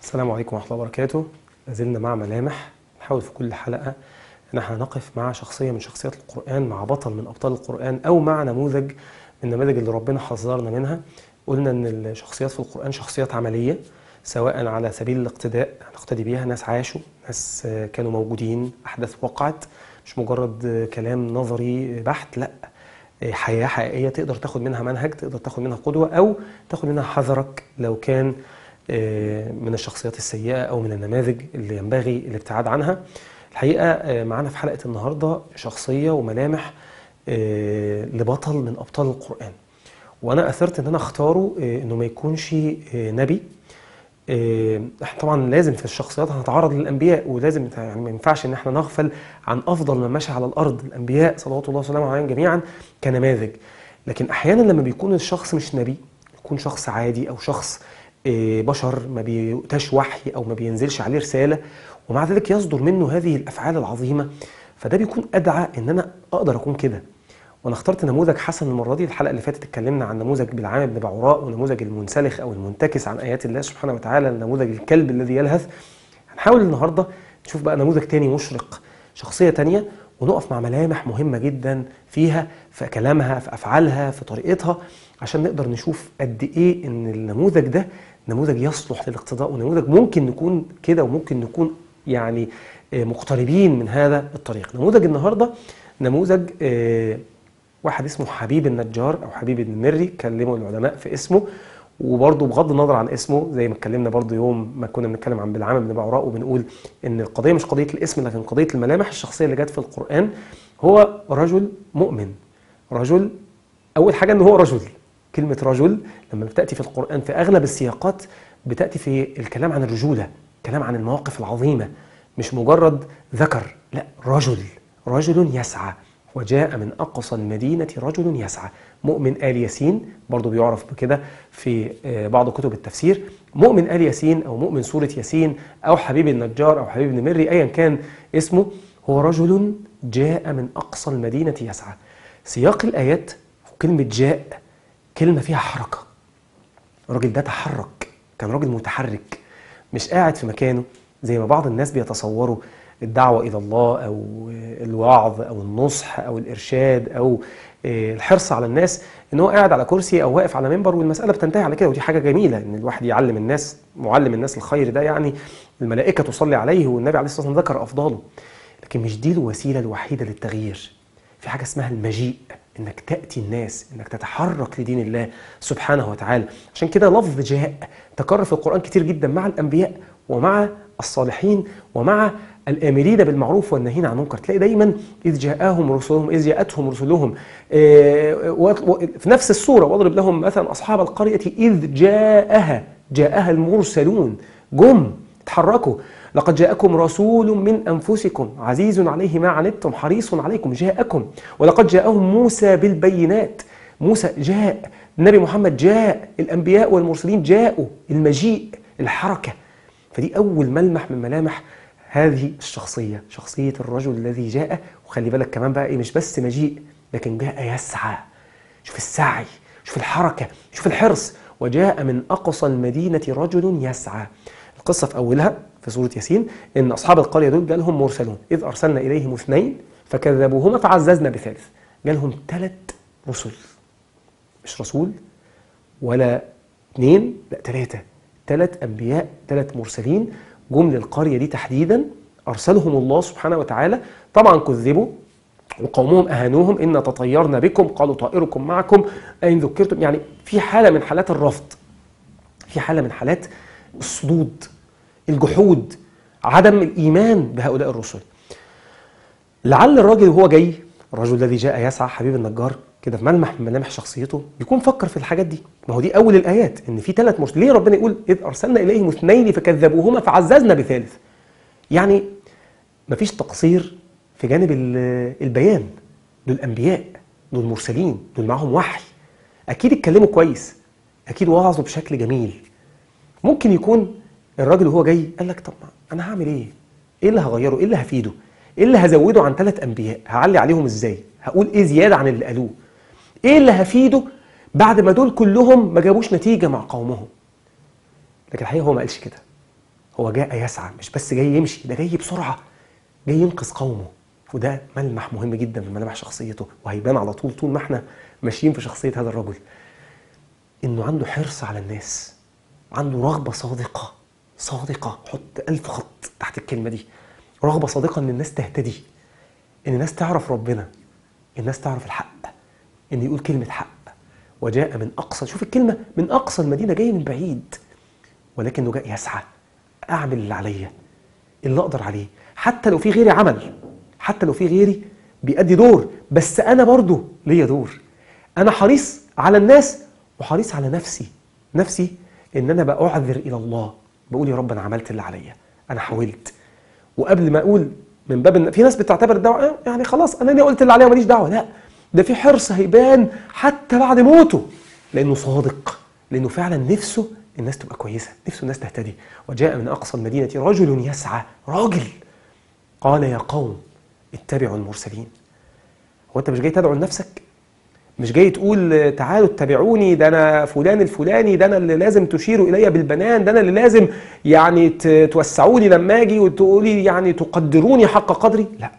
السلام عليكم ورحمة الله وبركاته لازلنا مع ملامح نحاول في كل حلقة ان احنا نقف مع شخصية من شخصيات القرآن مع بطل من أبطال القرآن أو مع نموذج من النماذج اللي ربنا حذرنا منها قلنا ان الشخصيات في القرآن شخصيات عملية سواء على سبيل الاقتداء نقتدي بيها ناس عاشوا ناس كانوا موجودين أحداث وقعت مش مجرد كلام نظري بحت لا حياة حقيقية تقدر تاخد منها منهج تقدر تاخد منها قدوة أو تاخد منها حذرك لو كان من الشخصيات السيئة أو من النماذج اللي ينبغي الابتعاد عنها الحقيقة معانا في حلقة النهاردة شخصية وملامح لبطل من أبطال القرآن وأنا أثرت أن أنا أختاره أنه ما يكونش نبي احنا طبعا لازم في الشخصيات هنتعرض للانبياء ولازم يعني ما ينفعش ان احنا نغفل عن افضل من مشى على الارض الانبياء صلوات الله وسلامه عليهم جميعا كنماذج لكن احيانا لما بيكون الشخص مش نبي يكون شخص عادي او شخص بشر ما بيؤتاش وحي او ما بينزلش عليه رساله ومع ذلك يصدر منه هذه الافعال العظيمه فده بيكون ادعى ان انا اقدر اكون كده وانا اخترت نموذج حسن المره دي الحلقه اللي فاتت اتكلمنا عن نموذج بالعام بن بعوراء ونموذج المنسلخ او المنتكس عن ايات الله سبحانه وتعالى نموذج الكلب الذي يلهث هنحاول النهارده نشوف بقى نموذج تاني مشرق شخصيه تانيه ونقف مع ملامح مهمه جدا فيها في كلامها في افعالها في طريقتها عشان نقدر نشوف قد ايه ان النموذج ده نموذج يصلح للاقتداء ونموذج ممكن نكون كده وممكن نكون يعني مقتربين من هذا الطريق نموذج النهارده نموذج واحد اسمه حبيب النجار او حبيب المري كلموا العلماء في اسمه وبرضه بغض النظر عن اسمه زي ما اتكلمنا برضه يوم ما كنا بنتكلم عن بالعام بن بعوراء وبنقول ان القضيه مش قضيه الاسم لكن قضيه الملامح الشخصيه اللي جت في القران هو رجل مؤمن رجل اول حاجه ان هو رجل كلمه رجل لما بتاتي في القران في اغلب السياقات بتاتي في الكلام عن الرجوله كلام عن المواقف العظيمه مش مجرد ذكر لا رجل رجل يسعى وجاء من أقصى المدينة رجل يسعى مؤمن آل ياسين برضو بيعرف بكده في بعض كتب التفسير مؤمن آل ياسين أو مؤمن سورة ياسين أو حبيب النجار أو حبيب النمري أيا كان اسمه هو رجل جاء من أقصى المدينة يسعى سياق الآيات وكلمة جاء كلمة فيها حركة الراجل ده تحرك كان راجل متحرك مش قاعد في مكانه زي ما بعض الناس بيتصوروا الدعوة إلى الله أو الوعظ أو النصح أو الإرشاد أو الحرص على الناس إن هو قاعد على كرسي أو واقف على منبر والمسألة بتنتهي على كده ودي حاجة جميلة إن الواحد يعلم الناس معلم الناس الخير ده يعني الملائكة تصلي عليه والنبي عليه الصلاة والسلام ذكر أفضاله لكن مش دي الوسيلة الوحيدة للتغيير في حاجة اسمها المجيء انك تاتي الناس انك تتحرك لدين الله سبحانه وتعالى عشان كده لفظ جاء تكرر في القران كتير جدا مع الانبياء ومع الصالحين ومع الامرين بالمعروف والناهين عن المنكر تلاقي دايما اذ جاءهم رسلهم اذ جاءتهم رسلهم في نفس السوره واضرب لهم مثلا اصحاب القريه اذ جاءها جاءها المرسلون جم اتحركوا لقد جاءكم رسول من انفسكم عزيز عليه ما عنتم حريص عليكم جاءكم ولقد جاءهم موسى بالبينات موسى جاء النبي محمد جاء الانبياء والمرسلين جاءوا المجيء الحركه فدي اول ملمح من ملامح هذه الشخصيه شخصيه الرجل الذي جاء وخلي بالك كمان بقى ايه مش بس مجيء لكن جاء يسعى شوف السعي شوف الحركه شوف الحرص وجاء من اقصى المدينه رجل يسعى القصه في اولها في سوره ياسين ان اصحاب القريه دول جالهم مرسلون اذ ارسلنا اليهم اثنين فكذبوهما فعززنا بثالث جالهم ثلاث رسل مش رسول ولا اثنين لا ثلاثه ثلاث انبياء ثلاث مرسلين جم للقريه دي تحديدا ارسلهم الله سبحانه وتعالى طبعا كذبوا وقومهم اهانوهم ان تطيرنا بكم قالوا طائركم معكم اين ذكرتم يعني في حاله من حالات الرفض في حاله من حالات الصدود الجحود عدم الايمان بهؤلاء الرسل لعل الراجل وهو جاي الرجل الذي جاء يسعى حبيب النجار كده في ملمح من ملامح شخصيته بيكون فكر في الحاجات دي ما هو دي اول الايات ان في ثلاث مرسلين ليه ربنا يقول اذ ارسلنا اليهم اثنين فكذبوهما فعززنا بثالث يعني مفيش تقصير في جانب البيان دول انبياء دول مرسلين دول معاهم وحي اكيد اتكلموا كويس اكيد وعظوا بشكل جميل ممكن يكون الراجل وهو جاي قال لك طب انا هعمل ايه ايه اللي هغيره ايه اللي هفيده ايه اللي هزوده عن ثلاث انبياء هعلي عليهم ازاي هقول ايه زياده عن اللي قالوه ايه اللي هفيده بعد ما دول كلهم ما جابوش نتيجه مع قومهم لكن الحقيقه هو ما قالش كده هو جاء يسعى مش بس جاي يمشي ده جاي بسرعة جاي ينقذ قومه وده ملمح مهم جدا من ملامح شخصيته وهيبان على طول طول ما احنا ماشيين في شخصية هذا الرجل انه عنده حرص على الناس عنده رغبة صادقة صادقة حط ألف خط تحت الكلمة دي رغبة صادقة ان الناس تهتدي ان الناس تعرف ربنا الناس تعرف الحق ان يقول كلمة حق وجاء من أقصى شوف الكلمة من أقصى المدينة جاي من بعيد ولكنه جاء يسعى أعمل اللي عليا اللي أقدر عليه حتى لو في غيري عمل حتى لو في غيري بيأدي دور بس أنا برضو ليا دور أنا حريص على الناس وحريص على نفسي نفسي إن أنا بأعذر إلى الله بقول يا رب أنا عملت اللي عليا أنا حاولت وقبل ما أقول من باب إن في ناس بتعتبر الدعوة يعني خلاص أنا ليه قلت اللي عليا ماليش دعوة لا ده في حرص هيبان حتى بعد موته لأنه صادق لأنه فعلا نفسه الناس تبقى كويسة نفسه الناس تهتدي وجاء من أقصى المدينة رجل يسعى راجل قال يا قوم اتبعوا المرسلين هو أنت مش جاي تدعو لنفسك مش جاي تقول تعالوا اتبعوني ده انا فلان الفلاني ده انا اللي لازم تشيروا الي بالبنان ده انا اللي لازم يعني توسعوا لي لما اجي وتقولي يعني تقدروني حق قدري لا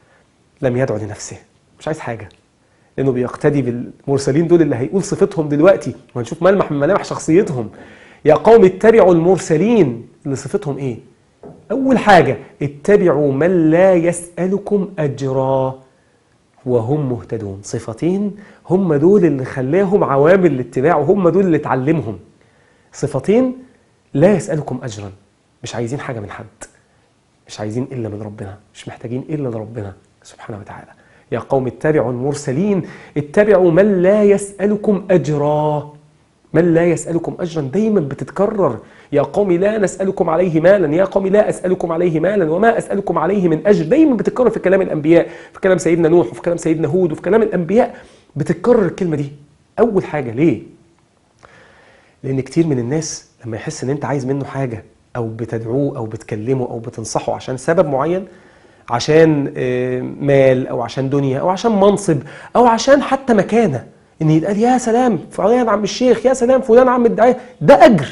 لم يدعو لنفسه مش عايز حاجه لانه بيقتدي بالمرسلين دول اللي هيقول صفتهم دلوقتي وهنشوف ملمح من ملامح شخصيتهم يا قوم اتبعوا المرسلين اللي صفتهم ايه اول حاجه اتبعوا من لا يسالكم اجرا وهم مهتدون صفتين هم دول اللي خلاهم عوامل الاتباع وهم دول اللي اتعلمهم صفتين لا يسألكم أجرا مش عايزين حاجة من حد مش عايزين إلا من ربنا مش محتاجين إلا لربنا سبحانه وتعالى يا قوم اتبعوا المرسلين اتبعوا من لا يسألكم أجرا من لا يسألكم أجرا دايما بتتكرر يا قوم لا نسألكم عليه مالا يا قوم لا أسألكم عليه مالا وما أسألكم عليه من أجر دايما بتتكرر في كلام الأنبياء في كلام سيدنا نوح وفي كلام سيدنا هود وفي كلام الأنبياء بتتكرر الكلمة دي أول حاجة ليه؟ لأن كتير من الناس لما يحس إن أنت عايز منه حاجة أو بتدعوه أو بتكلمه أو بتنصحه عشان سبب معين عشان مال أو عشان دنيا أو عشان منصب أو عشان حتى مكانة إن يتقال يا سلام فلان عم الشيخ يا سلام فلان عم الداعية ده أجر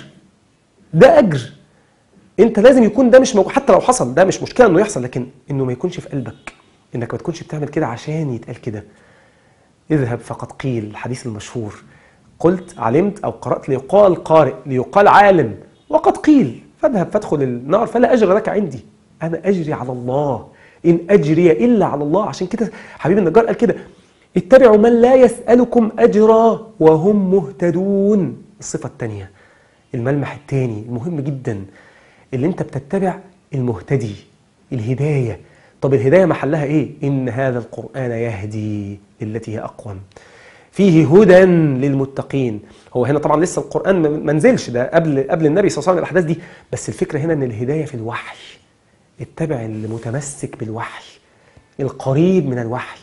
ده أجر أنت لازم يكون ده مش موجود حتى لو حصل ده مش مشكلة إنه يحصل لكن إنه ما يكونش في قلبك إنك ما تكونش بتعمل كده عشان يتقال كده اذهب فقد قيل الحديث المشهور قلت علمت أو قرأت ليقال قارئ ليقال عالم وقد قيل فاذهب فادخل النار فلا أجر لك عندي أنا أجري على الله إن أجري إلا على الله عشان كده حبيب النجار قال كده اتبعوا من لا يسألكم أجرا وهم مهتدون الصفة الثانية الملمح الثاني المهم جدا اللي انت بتتبع المهتدي الهداية طب الهداية محلها ايه إن هذا القرآن يهدي للتي هي أقوم فيه هدى للمتقين هو هنا طبعا لسه القرآن ما نزلش ده قبل قبل النبي صلى الله عليه وسلم الأحداث دي بس الفكرة هنا إن الهداية في الوحي اتبع المتمسك بالوحي القريب من الوحي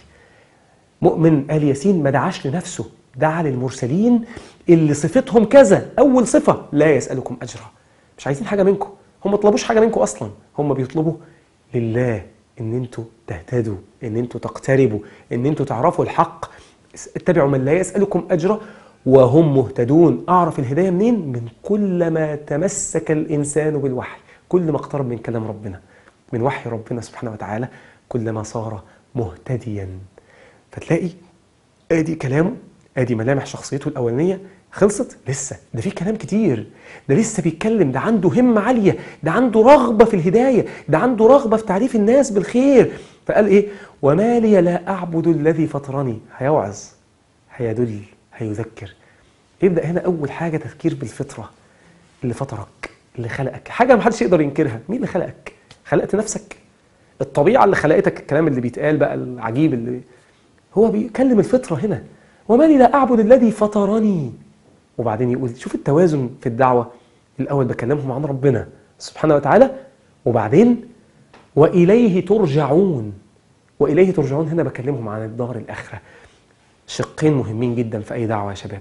مؤمن آل ياسين ما دعاش لنفسه دعا للمرسلين اللي صفتهم كذا أول صفة لا يسألكم أجرا مش عايزين حاجة منكم هم ما طلبوش حاجة منكم أصلا هم بيطلبوا لله ان انتوا تهتدوا ان انتوا تقتربوا ان انتوا تعرفوا الحق اتبعوا من لا يسألكم أجرا وهم مهتدون أعرف الهداية منين؟ من كل ما تمسك الإنسان بالوحي كل ما اقترب من كلام ربنا من وحي ربنا سبحانه وتعالى كلما صار مهتديا فتلاقي ادي كلامه ادي ملامح شخصيته الاولانيه خلصت لسه ده في كلام كتير ده لسه بيتكلم ده عنده همه عاليه ده عنده رغبه في الهدايه ده عنده رغبه في تعريف الناس بالخير فقال ايه وما لي لا اعبد الذي فطرني هيوعظ هيدل هيذكر يبدا هنا اول حاجه تفكير بالفطره اللي فطرك اللي خلقك حاجه ما حدش يقدر ينكرها مين اللي خلقك خلقت نفسك الطبيعه اللي خلقتك الكلام اللي بيتقال بقى العجيب اللي هو بيكلم الفطره هنا وما لي لا اعبد الذي فطرني وبعدين يقول شوف التوازن في الدعوه الاول بكلمهم عن ربنا سبحانه وتعالى وبعدين واليه ترجعون واليه ترجعون هنا بكلمهم عن الدار الاخره شقين مهمين جدا في اي دعوه يا شباب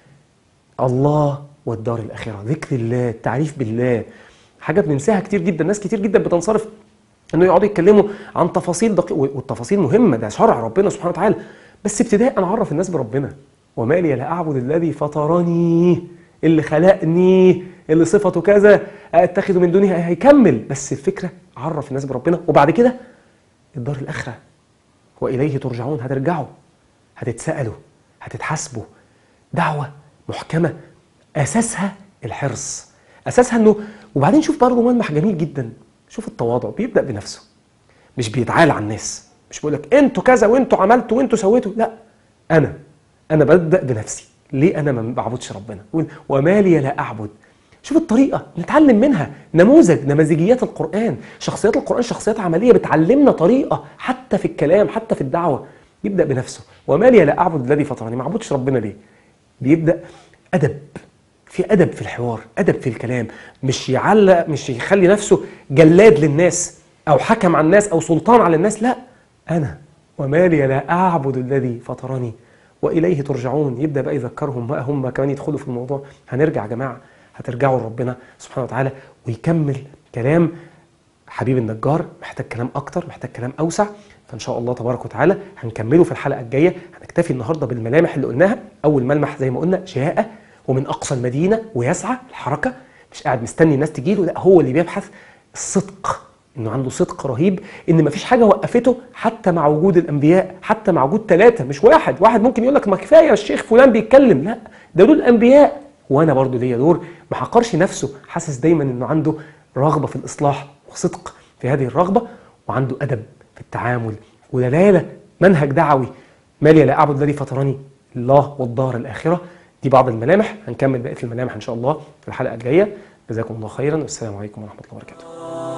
الله والدار الاخره ذكر الله التعريف بالله حاجه بننساها كتير جدا ناس كتير جدا بتنصرف انه يقعدوا يتكلموا عن تفاصيل دقيقه والتفاصيل مهمه ده شرع ربنا سبحانه وتعالى بس ابتداء نعرف الناس بربنا وما لي لا اعبد الذي فطرني اللي خلقني اللي صفته كذا اتخذ من دونه هيكمل بس الفكره عرف الناس بربنا وبعد كده الدار الاخره واليه ترجعون هترجعوا هتتسالوا هتتحاسبوا دعوه محكمه اساسها الحرص اساسها انه وبعدين شوف برضه ملمح جميل جدا شوف التواضع بيبدا بنفسه مش بيتعالى على الناس مش بيقول لك انتوا كذا وانتوا عملتوا وانتوا سويتوا لا انا انا ببدا بنفسي ليه انا ما بعبدش ربنا يقول وما لي لا اعبد شوف الطريقه نتعلم منها نموذج نماذجيات القران شخصيات القران شخصيات عمليه بتعلمنا طريقه حتى في الكلام حتى في الدعوه يبدا بنفسه وما لي لا اعبد الذي فطرني ما اعبدش ربنا ليه بيبدا ادب في ادب في الحوار ادب في الكلام مش يعلق مش يخلي نفسه جلاد للناس او حكم على الناس او سلطان على الناس لا انا وما لي لا اعبد الذي فطرني واليه ترجعون يبدا بقى يذكرهم بقى هم كمان يدخلوا في الموضوع هنرجع يا جماعه هترجعوا لربنا سبحانه وتعالى ويكمل كلام حبيب النجار محتاج كلام اكتر محتاج كلام اوسع فان شاء الله تبارك وتعالى هنكمله في الحلقه الجايه هنكتفي النهارده بالملامح اللي قلناها اول ملمح زي ما قلنا جاء ومن اقصى المدينه ويسعى الحركه مش قاعد مستني الناس تجيله لا هو اللي بيبحث الصدق انه عنده صدق رهيب ان مفيش حاجه وقفته حتى مع وجود الانبياء حتى مع وجود ثلاثه مش واحد واحد ممكن يقول لك ما كفايه الشيخ فلان بيتكلم لا ده دول انبياء وانا برضو ليا دور ما حقرش نفسه حاسس دايما انه عنده رغبه في الاصلاح وصدق في هذه الرغبه وعنده ادب في التعامل ودلاله منهج دعوي مالي لا اعبد الذي فطرني الله والدار الاخره دي بعض الملامح هنكمل بقيه الملامح ان شاء الله في الحلقه الجايه جزاكم الله خيرا والسلام عليكم ورحمه الله وبركاته